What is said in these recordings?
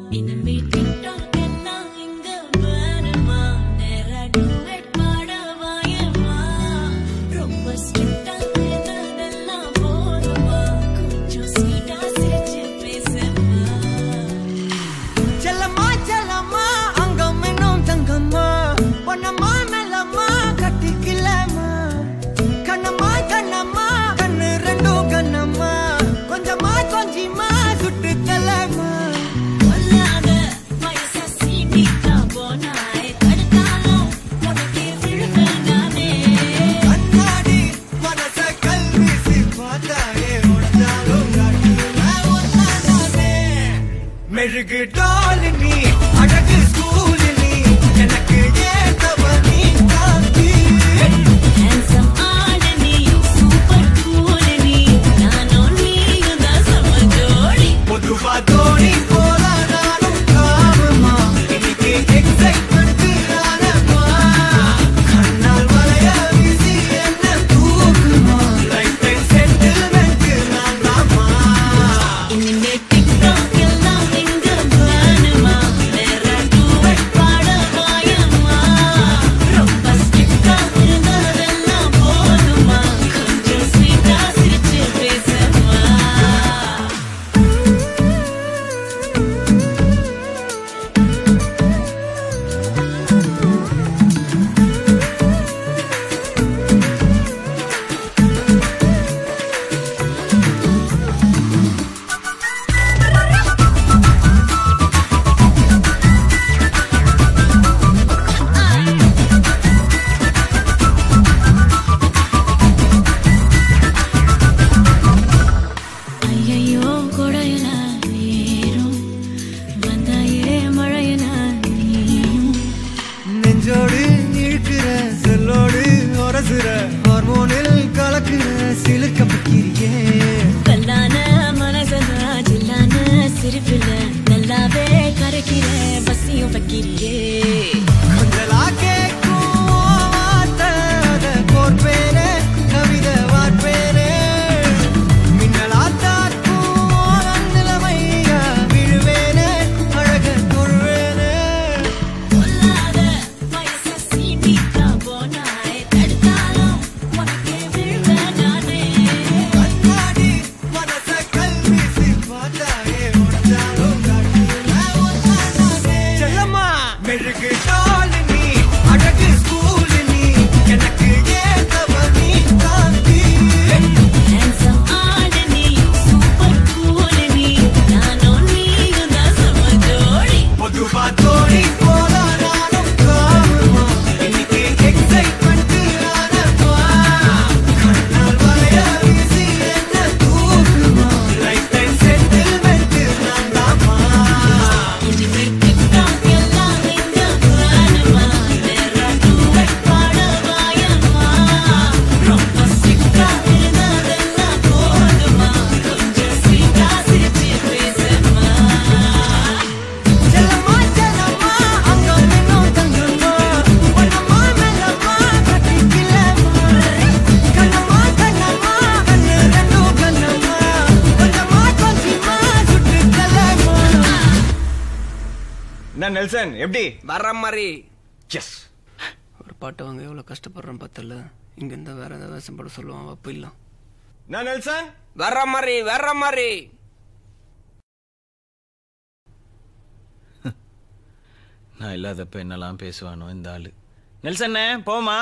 இனிமே TikTok எல்லாம் இங்க வேணுமா? நேரா duet பாட வாயேம்மா. ரொம்ப strict ஆ இருந்ததெல்லாம் போதுமா? கொஞ்சம் sweet ஆ சிரிச்சு பேசம்மா. செல்லம்மா செல்லம்மா அங்கம் இன்னும் தங்கம்மா பொன்னம்மா மெல்லம்மா கட்டிக்கலம்மா கண்ணம்மா கண்ணம்மா கண்ணு ரெண்டும் கண்ணம்மா கொஞ்சமா கொஞ்சிமா சுட்டு தலம்மா கொல்லாத வயச சீண்டிட்டா போனாய். தடுத்தாலும் உனக்கே விழுவேன் நானே. கண்ணாடி மனச கல்வீசி பார்த்தாயே உடஞ்சாலும் காட்டுவேன் ஒன்னானே. மெழுகு டால் நீ அழகு ஸ்கூல் நீ எனக்கு ஏத்தவ நீ காந்தி Handsome ஆளு நீ, super cool நீ. நானும் நீயும் தான் செம ஜோடி. பொதுவா தோணி போல நானும் காமமா இன்னைக்கு எக்ஸைட்மெண்ட் ஆனமா கண்ணால் வளைய வீசி என்ன தூக்குமா லைஃப் டைம் செட்டில்மெண்ட் நான் தாமா இனிமே TikTok எல்லாம் இங்க வேணுமா? நேரா duet பாட வாயேம்மா. ரொம்ப strict ஆ இருந்ததெல்லாம் போதுமா? கொஞ்சம் sweet ஆ சிரிச்சு பேசம்மா. ஐயையோ கொடையில ஏறும் வந்தாயே மழையில நீயும் நெஞ்சோடு இழுக்கிற செல்லோடு உரசுற ஹார்மோனில் கலக்குற சிலிர்க்க பக்கிரியே கல்லான மனசன ஜில்லான சிரிப்பில நல்லாவே கரைக்கிற பசியும் வைக்கிறியே கொஞ்சலா கேக்கும் வார்த்தை அத கோர்ப்பேனே கவிதை வார்ப்பேனே மின்னலா தாக்கும் நிலைமையா விழுவேனே அழக தொழுவேனே கொல்லாத வயச சீண்டிட்டா போனாய் தடுத்தாலும் உனக்கே விழுவேன் நானே கண்ணாடி மனச கல்வீசி பார்த்தாயே உடஞ்சாலும் காட்டுவேன் ஒன்னானே. செல்லம்மா மெழுகு டால் நீ அழகு ஸ்கூல் நீ எனக்கு ஏத்தவ நீ காந்தி Handsome ஆளு நீ, super cool நீ. நானும் நீயும் தான் செம ஜோடி. பொதுவா தோணி போல நானும் காணுமா இன்னைக்கு எக்ஸைட்மெண்ட் ஆனமா கண்ணால் வளைய வீசி என்ன தூக்குமா லைஃப் டைம் செட்டில்மெண்ட் நான் தாமா இனிமே TikTok எல்லாம் இங்க வேணுமா? நேரா duet பாட வாயேம்மா. ரொம்ப strict ஆ இருந்ததெல்லாம் போதுமா? கொஞ்சம் sweet ஆ சிரிச்சு பேசம்மா. செல்லம்மா செல்லம்மா அங்கம் இன்னும் தங்கம்மா பொன்னம்மா மெல்லம்மா கட்டிக்கலம்மா கண்ணம்மா கண்ணம்மா கண்ணு ரெண்டும் கண்ணம்மா கொஞ்சமா கொஞ்சமா சுட்டு தலம்மா என்ன நெல்சன் எப்படி வர்ற மாதிரி எஸ் ஒரு பாட்டை வாங்க எவ்வளோ கஷ்டப்படுறோம் பார்த்தல இங்க இருந்தா வேற ஏதாவது வேஷம் போட சொல்லுவான் அப்போ இல்லை என்ன நெல்சன் வர்ற மாதிரி வர்ற மாதிரி நான் இல்லாதப்ப என்னெல்லாம் பேசுவானோ இந்த ஆளு நெல்சண்ணே போமா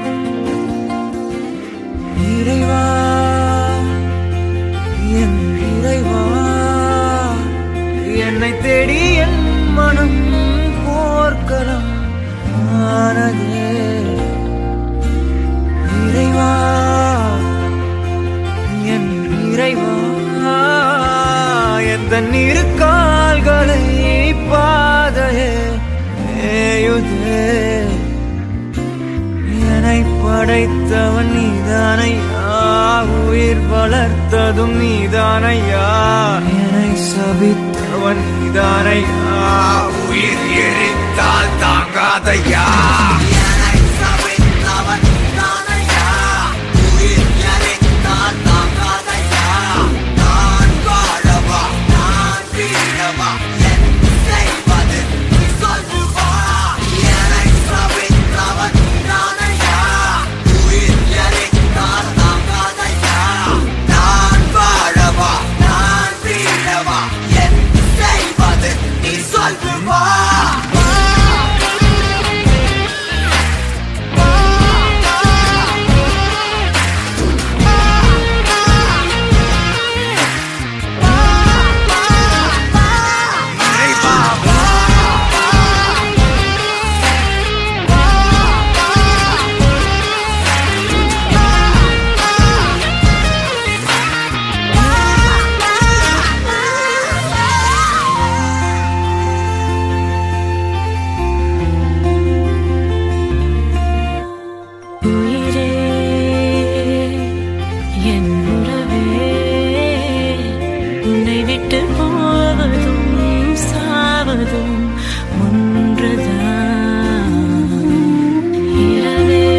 இறைவா என் படைத்தவன் நீதானையா உயிர் வளர்த்ததும் நீதானையா என்னை சபித்தவன் நீதானையா உயிர் எரித்தால் தாங்காதையா என்னை சபித்தவன் நீதானையா உயிர் எரித்தால் தாங்காதையா நான் வாழவா நான் வீழவா என் செய்வது நீ சொல்லுவா என்னை சபித்தவன் நீதானையா உயிர் எரித்தால் தாங்காதையா நான் வாழவா நான் வீழவா என் செய்வது நீ சொல்லுவா உயிரே என் உறவே உன்னை விட்டு போவதும் சாவதும் ஒன்றுதான் இரவே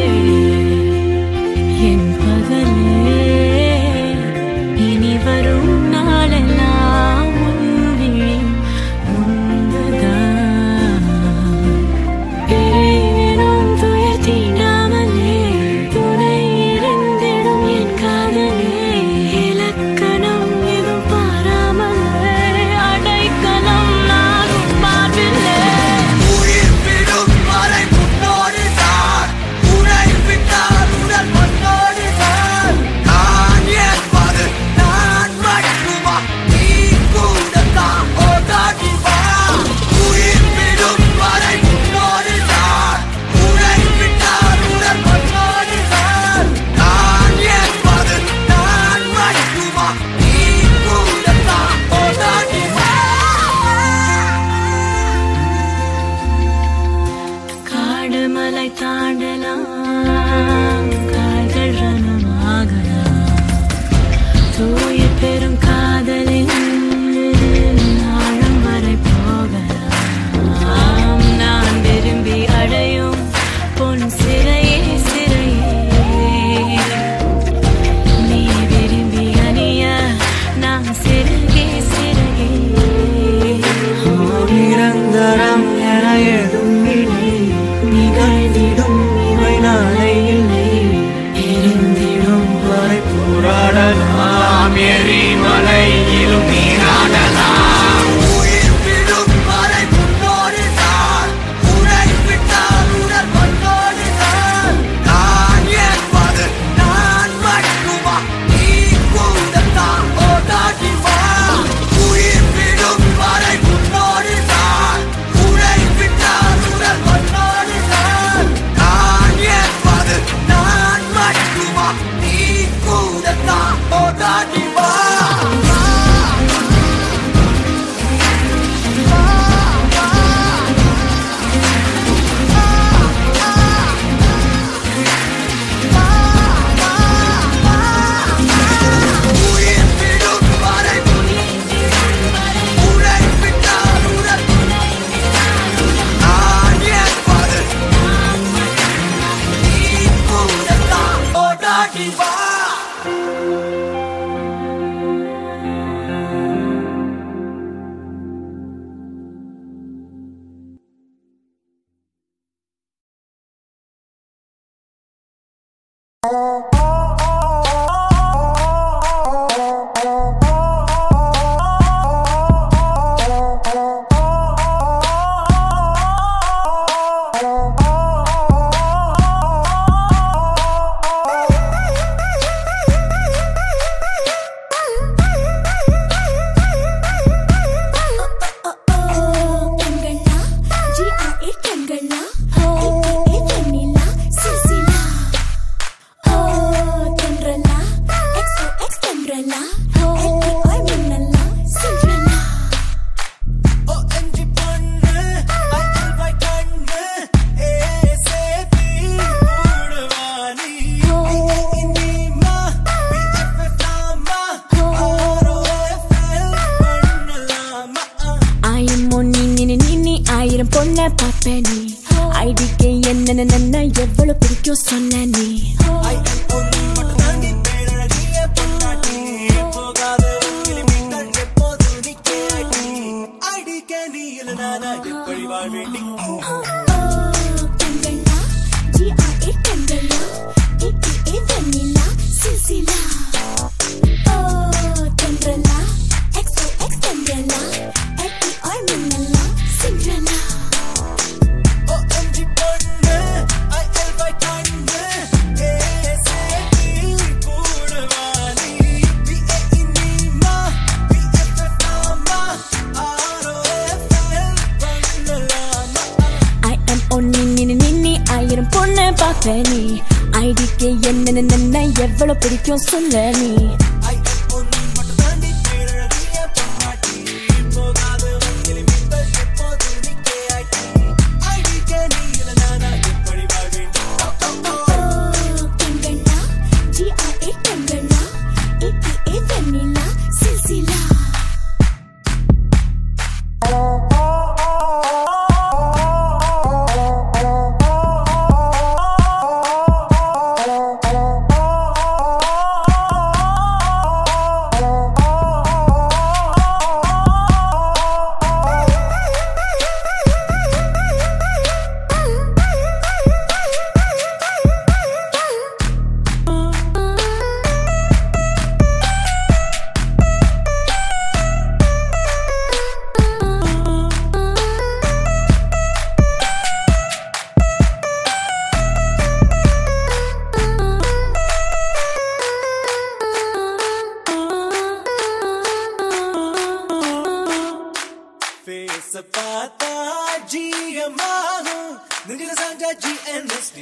என் பகலே இனி வரும் நாளெல்லாம் உன்விழி முன்புதான் ஏனும் துயர் தீண்டாமலே துணை இருந்திடும் என் காதலே இலக்கணம் எதுவும் பாராமலே அடைக்கலம் நானும் பார்வில்லை உயிர் விடும் வரை முன்னோடு தான் உனை விட்டால் உடல் மண்ணோடு தான் நான் என்பது நான் மட்டுமா நீ கூட தான் ஓடாடி வா உயிர் விடும் வரை முன்னோடு தான் உனை விட்டால் உடல் மண்ணோடு தான் நான் என்பது நான் மட்டுமா நீ கூட தான் ஓடாடி வா காடு மலை தாண்டலாம் கால்கள் ரணமாகலாம் தூய பெரும் காதலின் ஆழம் வரை போகலாம் நான் விரும்பி அடையும் பொன் சிறையே சிறையே நீ விரும்பி அணிய நான் சிறகே சிறகே நிரந்தரம் என எதுவும் இல்லை நிகழ்ந்திடும் இவை நாளை இல்லை எரிந்திடும் வரை போராடலாம் எரிமலையிலும் நீராடலாம் உயிர் விடும் வரை முன்னோடு தான் உரை விட்டால் உடல் மண்ணோடு தான் நான் என்பது நான் மட்டுமா நீ கூட தான் ஓடாடி வா உயிர் விடும் வரை முன்னோடு தான் உரை விட்டால் உடல் மண்ணோடு தான் நான் என்பது நான் மட்டுமா நீ கூட தான் ஓடாடி வா உயிர் விடும் வரை உரை விட்டால் உடல் நான் என்பது நீ கூட தான் ஓடாடி வா கண்களா ஜி ஆ ஏ கண்களா ஏ ஏ வெண்ணிலா சிசிலா ஓ பாப்ப நீ ஐடிக்கு என்னென்ன நன்னா எவ்வளவு பிடிக்கும் சொன்ன நீ கண்களா ஜிஆர்ஏ கண்களா ஏகேஏ வெண்ணிலா சில்சிலா ஓ தென்றலா எக்ஸோ எக்ஸ் தென்றலா எல்டிஆர் மின்னலா சிண்ட்ரலா ஐ அம் ஒன்னி நின்னு நின்னி ஆயிரம் பொண்ணு பார்த்த நீ ஐடிக்கு என்னென்ன நன்னா எவ்வளவு பிடிக்கும் சொல்ல நீ கண்களா ஜிஆர்ஏ கண்களா ஏகேஏ வெண்ணிலா சில்சிலா பேச பார்த்தா ஜியமாகும் நெஞ்சில சாஞ்சா ஜிஎன்எஸ்டி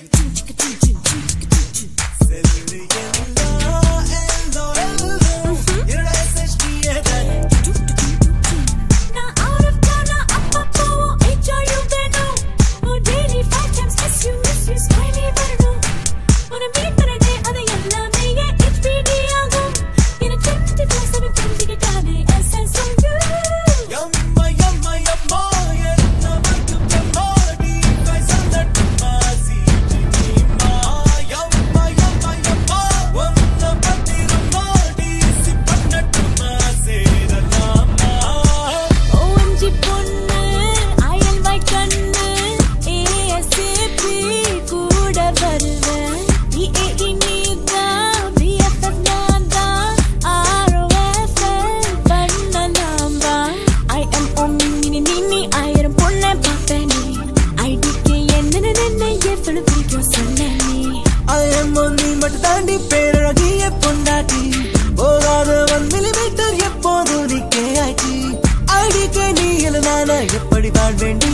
செல்லு எல்லாம் எல்லோ எல்லோ என்னோட எஸ்எஸ்டி தானே நான் out of town, நான் அப்பப்போவும் HRU வேணும். உன் daily five times miss you, miss you, smiley வரணும். உன்னை meet பண்ண day, அது எல்லாமே என் HBD ஆகும். எனக்கு 24/7 தெரிஞ்சுக்கிட்டாலே SSOU. யம்மா யம்மா யம்மா என்ன வந்து பெம்மாடி கைசந்தட்டுமா சீஜினிமா யம்மா யம்மா யம்மா ஒன்ன பத்திரமா டிசி பண்ணட்டுமா சேரலாமா OMG பொண்ணு, ILY கண்ணு, ASAP கூட வருவேன். EAE நீதான், BFF நான்தான், ROFL பண்ணலாம் வா. I am only நின்னு நின்னு ஆயிரம் பொண்ணை பார்ப்பேன் நீ. IDK என்னென்ன நின்னு எவ்வளவு பிடிக்கும் சொன்ன நீ. ஐஎம் நீ மட்டும் தாண்டி பேரழகிய பொண்டாட்டி போகாத ஒன் மில்லிமீட்டர் எப்போது நிக்கே ஆக்கி அடிக்க நீ நானா எப்படி வாழ்வேண்டி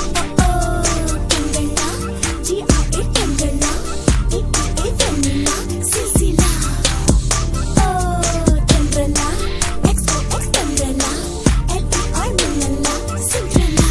கண்களா, GRA கண்களா, AKA வெண்ணிலா, சில்சிலா. ஓ, தென்றலா, XOX தென்றலா, LER மின்னலா, சிண்ட்ரலா.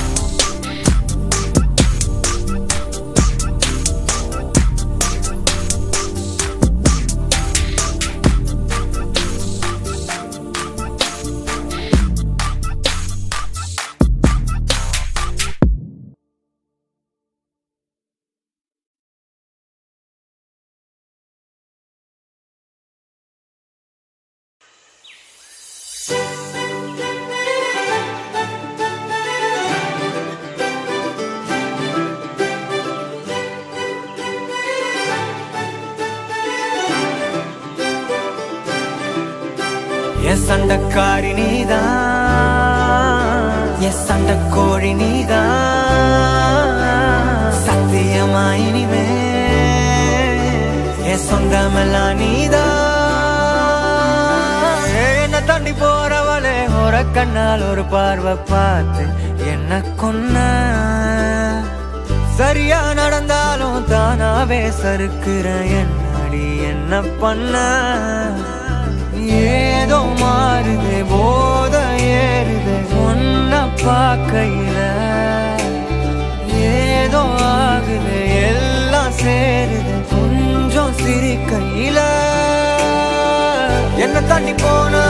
என் சண்டக்காரி நீதான் என் சண்டக்கோழி நீதான் சத்தியமா இனிமே என் சொந்தமெல்லாம் நீதான் என்ன தாண்டி போறவளே ஒரு கண்ணால் ஒரு பார்வை பார்த்து என்ன கொன்ன சரியா நடந்தாலும் தானாவே சறுக்குற என்னடி என்ன பண்ண ஏதோ மாறுது போத ஏறுது ஒன்ன பார்க்கையில ஏதோ ஆகுது எல்லாம் சேருது கொஞ்சம் சிரிக்கையில என்ன தண்ணி போனா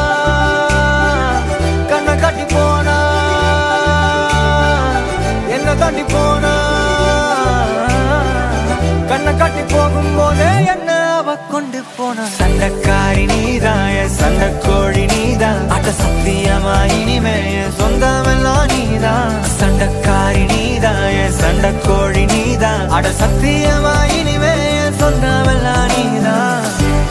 கண்ணை கட்டி போனா என்ன தாண்டி போனா கண்ணை காட்டி போகும்போதே என்ன அவ கொண்டு போனா சண்டைக்காரி நீதான் என் சண்டைக்கோழி நீதான் அட சத்தியமா இனிமே என் சொந்தமெல்லாம் நீதான் சண்டைக்காரி நீதான் என் சண்டைக்கோழி நீதான் அட சத்தியமா இனிமே என் சொந்தமெல்லாம் நீதான்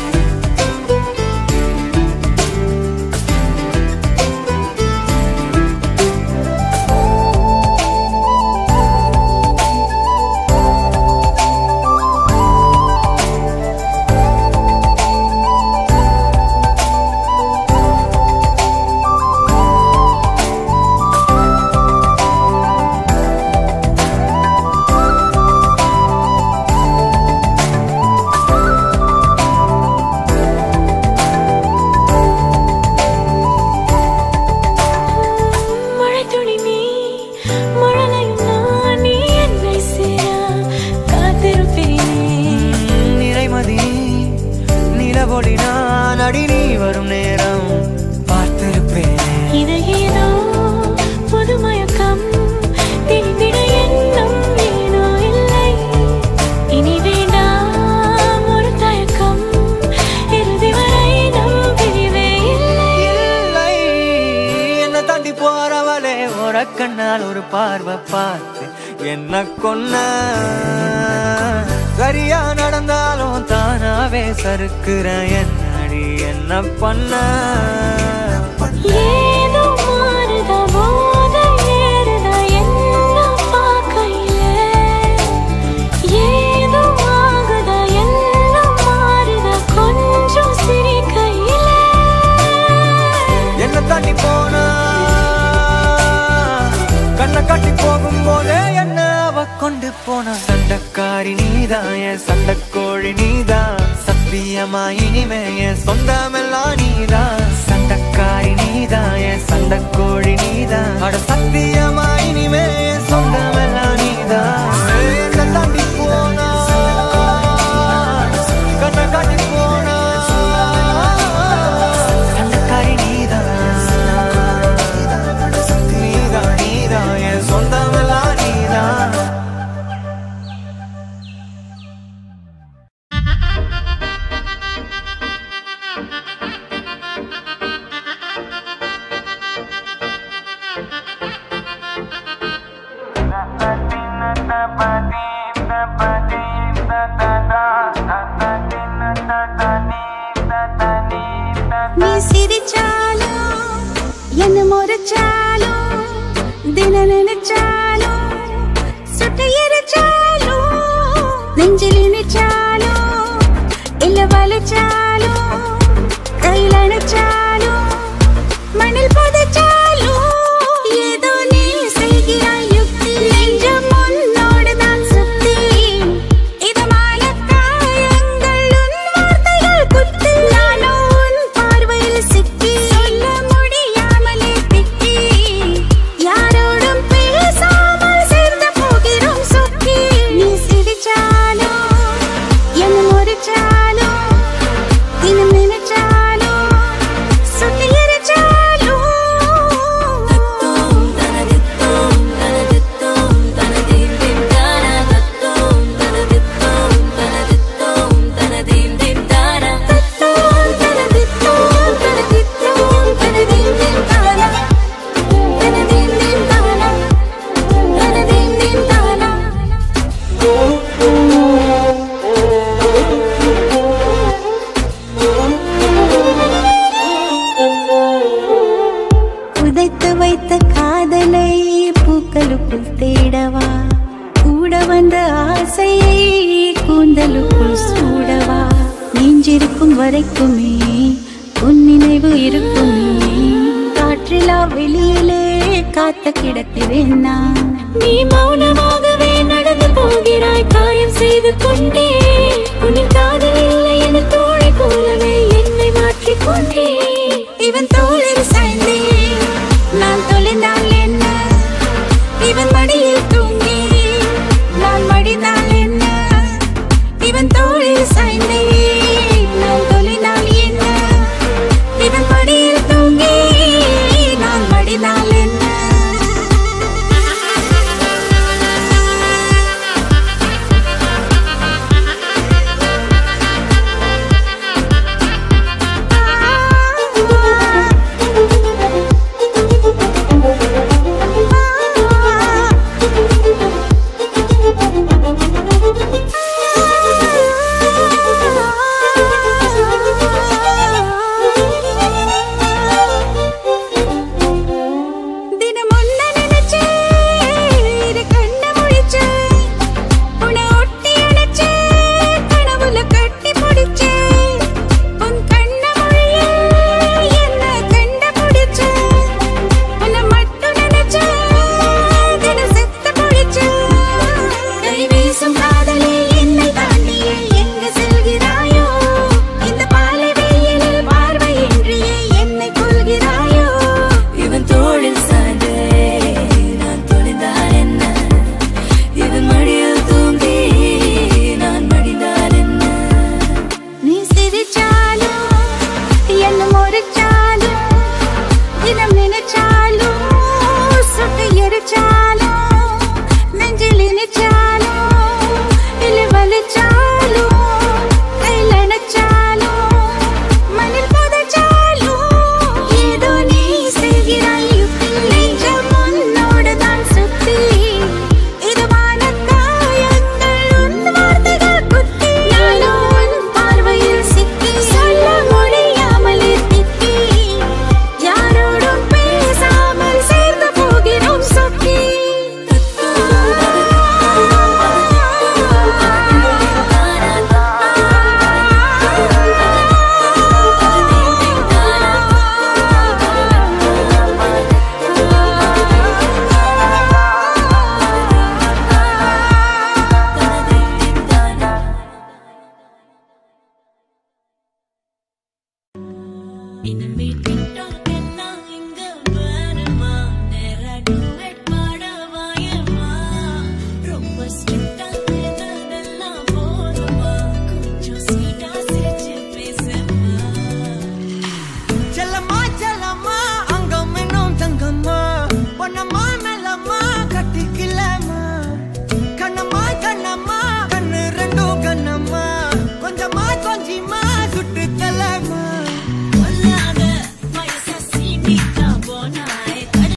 மழைத்துளி நீ மழலையும் நான் நீ என்னை சேர காத்திருப்பேனே நிறைமதி நிலவொளி நான் அடி நீ வரும் நேரம் பார்த்திருப்பேன் இது ஏதோ புது மயக்கம் திணிந்திட எண்ணம் ஏனோ இல்லை இனி வேண்டாம் ஒரு தயக்கம் இறுதி வரை நம் பிரிவே இல்லை இல்லை என்ன தாண்டி போறவளே ஒரு கண்ணால் ஒரு பார்வை பார்த்து என்ன கொன்ன சரியா நடந்தாலும் தானாவே சறுக்குற என்னடி என்ன பண்ண ஏதோ மாறுதா போதை ஏறுதா என்ன பார்க்கையில ஏதோ ஆகுதா எல்லாம் மாறுதா கொஞ்சம் சிரிக்கையில என்ன தாண்டி போனா கண்ணை காட்டி போகும்போதே என்ன அவ கொண்டு போனா சண்டைக்காரி நீதான் என் சண்டைக்கோழி நீதான் சத்தியமா இனிமே என் சொந்தமெல்லாம் நீதான் சண்டைக்காரி நீதான் என் சண்டைக்கோழி நீதான் அட சத்தியமா இனிமே என் சொந்தமெல்லாம் நீதான் என்ன தாண்டி போனா கண்ணை காட்டி போனா சண்டைக்காரி நீதான் நீதான் நீதான் என் சொந்தமெல்லாம் நீதான் நீ சிரிச்சாலும் என்ன முறைச்சாலும் தின நினைச்சாலும் சுட்டு எரிச்சாலும் நெஞ்சில் இணைச்சாலும் இல்ல வலிச்சாலும் கையில் அணைச்சாலும் மண்ணில் புதைச்சாலும் ஏதோ நீ செய்கிறாய் யுக்தி நெஞ்சம் உன்னோடு தான் சுத்தி இதமான காயங்கள் உன் வார்த்தைகள் குத்தி நானோ உன் பார்வையில் சிக்கி சொல்ல முடியாமலே திக்கி யாரோடும் பேசாமல் சேர்ந்து போகிறோம் சொக்கி நீ சிரிச்சாலும் என்ன முறைச்சாலும் தினம் நினைச்சாலும் சுத்தி எரிச்சாலும் தனதித்தோம் தனதித்தோம் தனதீம் தானா தத்தோம் தனதித்தோம் தனதித்தோம் தனதீம் தானா தத்தோம் தனதித்தோம் தனதித்தோம் தனதீம் தானா தனதீம் தானா தனதீம் தானா புதைத்து வைத்த காதலை பூக்களுக்குள் தேடவா கூட வந்த ஆசையை கூந்தலுக்குள் சூடவா நெஞ்சிருக்கும் வரைக்குமே உன் நினைவு இருக்குமே காற்றிலா வெளியிலே காத்த கிடக்கிறேன் நான் நீ மௌனமா